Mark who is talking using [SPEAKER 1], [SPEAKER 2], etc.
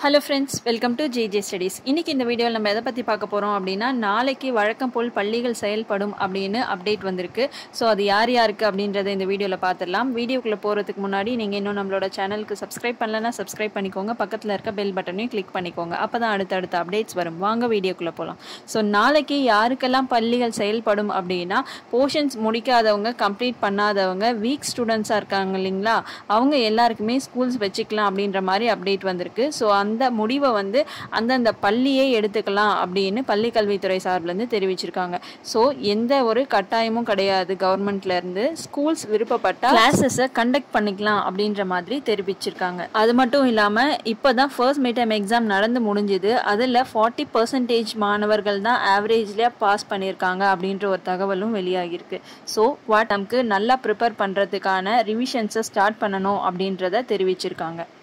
[SPEAKER 1] hello friends welcome to JJ studies இன்னைக்கு இந்த வீடியோவில் நம்ம எதை பற்றி பார்க்க போகிறோம் அப்படின்னா நாளைக்கு வழக்கம் போல் பள்ளிகள் செயல்படும் அப்படின்னு அப்டேட் வந்திருக்கு ஸோ அது யார் யாருக்கு அப்படின்றத இந்த வீடியோவில் பார்த்துடலாம் வீடியோக்குள்ளே போகிறதுக்கு முன்னாடி நீங்கள் இன்னும் நம்மளோட சேனலுக்கு சப்ஸ்கிரைப் பண்ணலன்னா சப்ஸ்கிரைப் பண்ணிக்கோங்க பக்கத்தில் இருக்க பெல் பட்டனையும் கிளிக் பண்ணிக்கோங்க அப்போ தான் அடுத்தடுத்த அப்டேட்ஸ் வரும் வாங்க வீடியோக்குள்ளே போகலாம் ஸோ நாளைக்கு யாருக்கெல்லாம் பள்ளிகள் செயல்படும் அப்படின்னா போர்ஷன்ஸ் முடிக்காதவங்க கம்ப்ளீட் பண்ணாதவங்க வீக் ஸ்டூடெண்ட்ஸாக இருக்காங்க இல்லைங்களா அவங்க எல்லாருக்குமே ஸ்கூல்ஸ் வச்சுக்கலாம் அப்படின்ற மாதிரி அப்டேட் வந்திருக்கு ஸோ அந்த முடிவை வந்து அந்தந்த பள்ளியே எடுத்துக்கலாம் அப்படின்னு பள்ளி கல்வித்துறை சார்பிலேருந்து தெரிவிச்சிருக்காங்க ஸோ எந்த ஒரு கட்டாயமும் கிடையாது கவர்மெண்ட்லேருந்து ஸ்கூல்ஸ் விருப்பப்பட்ட கிளாஸஸை கண்டக்ட் பண்ணிக்கலாம் அப்படின்ற மாதிரி தெரிவிச்சிருக்காங்க அது மட்டும் இல்லாமல் இப்போ தான் ஃபர்ஸ்ட் மிட் டைம் எக்ஸாம் நடந்து முடிஞ்சுது அதில் ஃபார்ட்டி பர்சன்டேஜ் மாணவர்கள் தான் ஆவரேஜ்லேயே பாஸ் பண்ணியிருக்காங்க அப்படின்ற ஒரு தகவலும் வெளியாகிருக்கு ஸோ வாட்டம்க்கு நல்லா ப்ரிப்பேர் பண்ணுறதுக்கான ரிவிஷன்ஸை ஸ்டார்ட் பண்ணணும் அப்படின்றத தெரிவிச்சிருக்காங்க